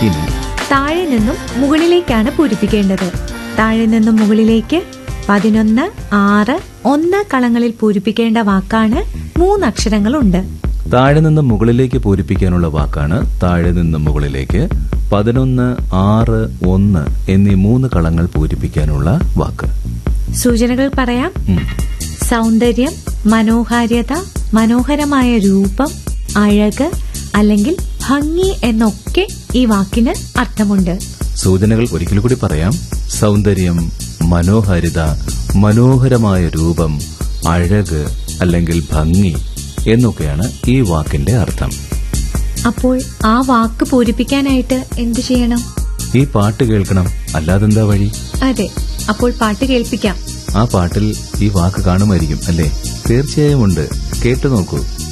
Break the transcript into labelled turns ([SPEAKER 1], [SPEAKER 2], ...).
[SPEAKER 1] ഇനി
[SPEAKER 2] താഴെ നിന്നും മുകളിലേക്കാണ് പൂരിപ്പിക്കേണ്ടത് താഴെ നിന്നും മുകളിലേക്ക് പതിനൊന്ന് ആറ് ഒന്ന് കളങ്ങളിൽ പൂരിപ്പിക്കേണ്ട വാക്കാണ് മൂന്നക്ഷരങ്ങളുണ്ട്
[SPEAKER 1] താഴെ നിന്ന് മുകളിലേക്ക് പൂരിപ്പിക്കാനുള്ള വാക്കാണ് താഴെ നിന്ന് മുകളിലേക്ക് പതിനൊന്ന് ആറ് ഒന്ന് എന്നീ മൂന്ന് കളങ്ങൾ പൂരിപ്പിക്കാനുള്ള വാക്ക്
[SPEAKER 2] സൂചനകൾ പറയാം
[SPEAKER 1] ഉം.
[SPEAKER 2] സൗന്ദര്യം മനോഹാരിത മനോഹരമായ രൂപം അഴക് അല്ലെങ്കിൽ ഭംഗി എന്നൊക്കെ ഈ വാക്കിന് അർത്ഥമുണ്ട്
[SPEAKER 1] സൂചനകൾ ഒരിക്കൽ കൂടി പറയാം സൗന്ദര്യം മനോഹാരിത മനോഹരമായ രൂപം അഴക് അല്ലെങ്കിൽ ഭംഗി എന്നൊക്കെയാണ് ഈ വാക്കിന്റെ അർത്ഥം
[SPEAKER 2] അപ്പോൾ ആ വാക്ക് പൂരിപ്പിക്കാനായിട്ട് എന്തു ചെയ്യണം
[SPEAKER 1] ഈ പാട്ട് കേൾക്കണം അല്ലാതെന്താ വഴി
[SPEAKER 2] അതെ അപ്പോൾ പാട്ട് കേൾപ്പിക്കാം
[SPEAKER 1] ആ പാട്ടിൽ ഈ വാക്ക് കാണുമായിരിക്കും അല്ലേ തീർച്ചയായും ഉണ്ട് കേട്ടു നോക്കൂ